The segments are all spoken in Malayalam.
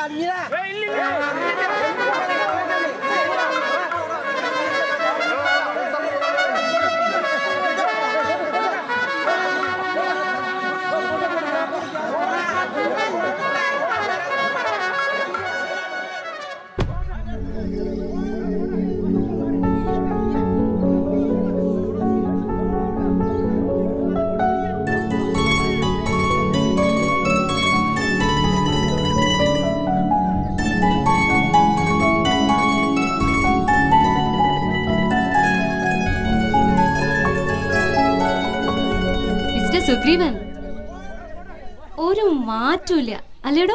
മിസ്റ്റർ സുഗ്രീവൻ ഒരു മാറ്റൂല അല്ലേടോ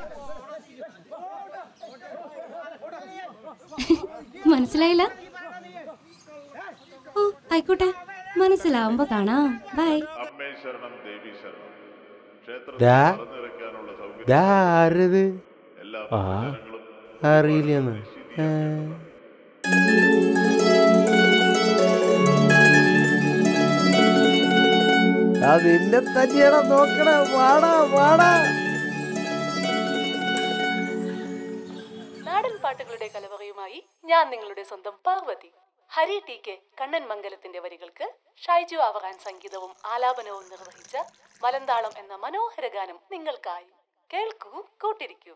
മനസ്സിലായില്ല ഓ ആയിക്കോട്ടെ മനസ്സിലാവുമ്പോ കാണാം ബൈ അമ്മേ ശരണം ദേവി ശരണം ക്ഷേത്രത്തിൽ ദാ. തുറന്നിറക്കാനുള്ള സൗകര്യം ദാ ആരത് എല്ലാ ആ ജനങ്ങളും അറിയില്ലെന്ന് നിന്നെ തന്നെയാണോ നോക്കണ വാടാ വാടാ നാടൻ പാട്ടുകളുടെ കലവറയുമായി ഞാൻ നിങ്ങളുടെ സ്വന്തം പാർവതി ഹരി ടി കെ കണ്ണൻ മംഗലത്തിന്റെ വരികൾക്ക് ഷൈജു അവറാൻ സംഗീതവും ആലാപനവും നിർവഹിച്ച മലന്താളം എന്ന മനോഹര ഗാനം നിങ്ങൾക്കായി കേൾക്കൂ കൂട്ടിരിക്കൂ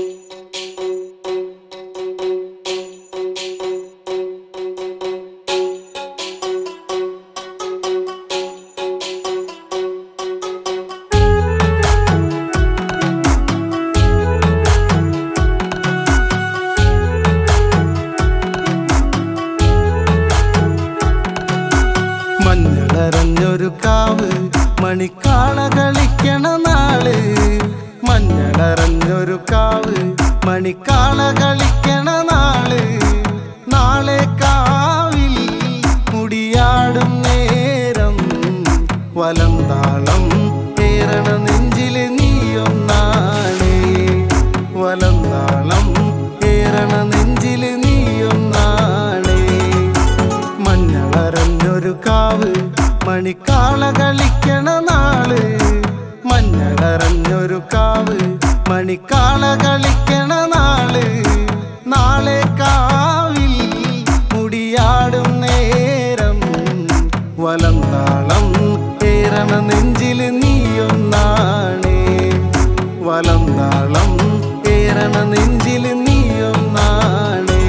മഞ്ഞളരഞ്ഞൊരു കാവ് മണിക്കാള കളിക്കണ നാള് മഞ്ഞളരഞ്ഞൊരു കാവ് മണിക്കാള കളിക്കണ നാള് നാളെ കാവിൽ മുടിയാടും നേരം വലം താളം ഏറണ നെഞ്ചില് നീയൊന്നാണ് വലം താളം ഏറണ നെഞ്ചില് നീയൊന്നാണ് മഞ്ഞളരഞ്ഞൊരു കാവ് മണിക്കാള കളിക്കണ നാള് മഞ്ഞളരഞ്ഞൊരു കാവ് മണിക്കാള കളിക്കണ നാള് നാളെ കാവിൽ മുടിയാടും നേരം വലം താളം ഏറണ നെഞ്ചില് നീയൊന്നാണ് വലം താളം ഏറണ നെഞ്ചില് നീയൊന്നാണ്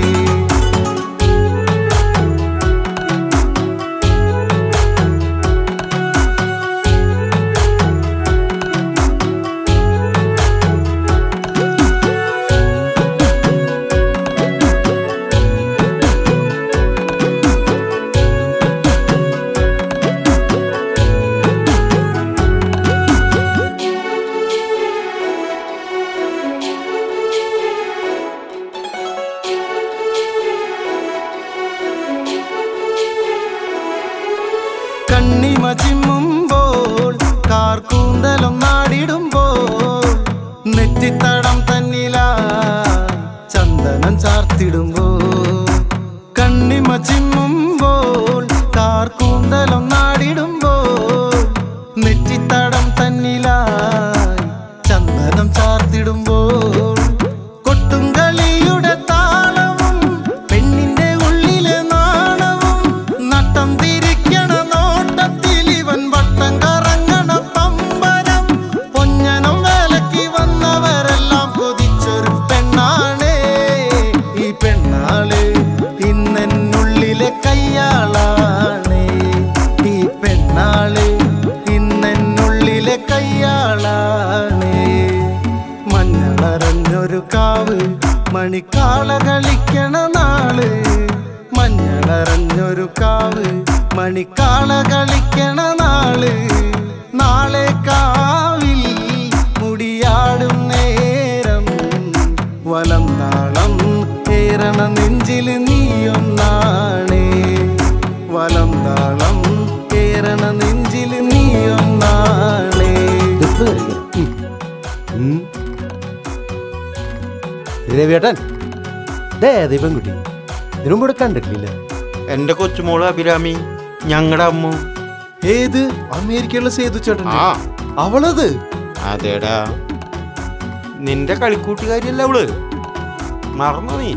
കണ്ണിമ ചിമ്മുമ്പോൾ കാർക്കൂന്തലും നാടിടുമ്പോൾ നെറ്റിത്തടം തന്നില ചന്ദനം ചാർത്തിടുമ്പോൾ കണ്ണിമ ചിമ്മുമ്പോൾ കാർക്കൂന്തലും നാടിടുമ്പോൾ നെറ്റിത്തടം തന്നിലായി ചന്ദനം ചാർത്തിടുമ്പോൾ കൊട്ടുംകളിയുടെ താളവും പെണ്ണിന്റെ ഉള്ളിലെ നാണവും നട്ടം തിരിക്കണ നോട്ടത്തിൽ ഇവൻ വട്ടം കറങ്ങണ പമ്പരം പൊഞ്ഞനം വേലക്ക് വന്നവരെല്ലാം കൊതിച്ചൊരു പെണ്ണാണ് ഈ പെണ്ണാള് ഇന്നെന്നുള്ളിലെ കയ്യാളാണ് ഈ പെണ്ണാള് ഇന്നെന്നുള്ളിലെ കയ്യാളാണ് മഞ്ഞളരഞ്ഞൊരു കാവ് മണിക്കാള കളിക്കണ നാള് മഞ്ഞളരഞ്ഞൊരു കാവ് മണിക്കാള കളിക്കണ നാള് നാളെ കാവിൽ മുടിയാടും നേരം വലം താളം ഏറണ നെഞ്ചില് നീയൊന്നാണ് വലം താളം ഏറണ നെഞ്ചില് നീയൊന്നാണ് രവിയേട്ടൻ ദേ ദേ പെൺകുട്ടി ഇതിനും കൂടെ കണ്ടിട്ടില്ല എന്റെ കൊച്ചുമോള് അഭിരാമി ഞങ്ങളുടെ അമ്മ ഏത് അമേരിക്കയിലുള്ള സേതു ചേട്ടൻ ആ അവളത് അതേടാ നിന്റെ കളിക്കൂട്ടുകാരിയല്ല അവള് മറന്നോ നീ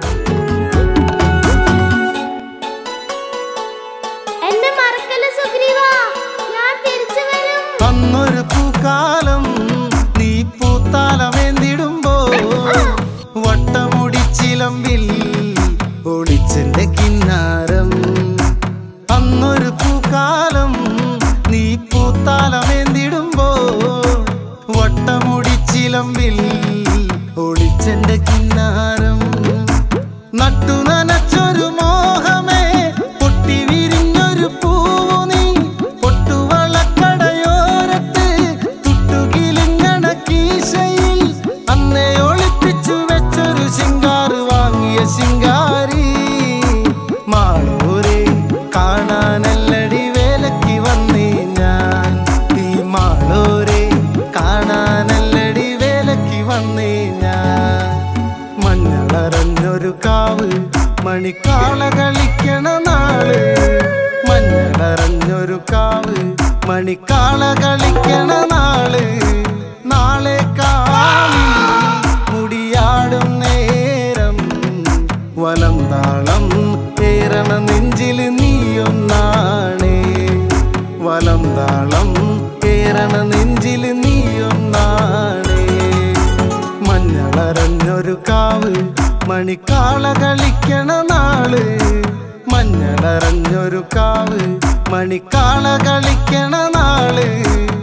എന്നെ മറക്കല്ല സുഗ്രീവ ഞാൻ തിരിച്ചു വരും അന്നൊരു പൂക്കാലം നീ പൂത്താലമേന്തിടുമ്പോ വട്ടമുടിച്ചിലമ്പിൽ ഒളിച്ചെന്റെ കിന്നാരം അന്നൊരു പൂക്കാലം നീ പൂത്താലമേന്തിടുമ്പോ വട്ടമുടിച്ചിലമ്പിൽ ഒളിച്ചെന്റെ കിന്നാരം നട്ടു നനച്ചൊരു മോഹമേ പൊട്ടി വിരിഞ്ഞൊരു പൂവു നീ പൊട്ടുവളക്കടയോരത്ത് തുട്ടുകിലിങ്ങണ കീശയിൽ അന്നേ ഒളിപ്പിച്ചു വെച്ചൊരു ശിങ്കാറ് വാങ്ങിയ ശിങ്കാരി മാളൂരെ കാണാനല്ലടി വേലയ്ക്ക് വന്നേ ഞാൻ ഈ മാളൂരെ കാണാനല്ലടി വേലയ്ക്ക് വന്നേ ഞാൻ മഞ്ഞളറഞ്ഞൊരു കാവ് മണിക്കാള കളിക്കണ നാള് മഞ്ഞളറഞ്ഞൊരു കാവ് മണിക്കാള കളിക്കണ നാള് നാളെ കാളി മുടിയാടും നേരം വലം താളം ഏറണ നെഞ്ചിൽ നീയും നാണേ വലം താളം ഏറണ നെഞ്ചിൽ നീയും നാണേ മഞ്ഞളറഞ്ഞൊരു കാവ് മണിക്കാള കളിക്കണ നാള് മഞ്ഞളറഞ്ഞൊരു കാവ് മണിക്കാള കളിക്കണ നാള്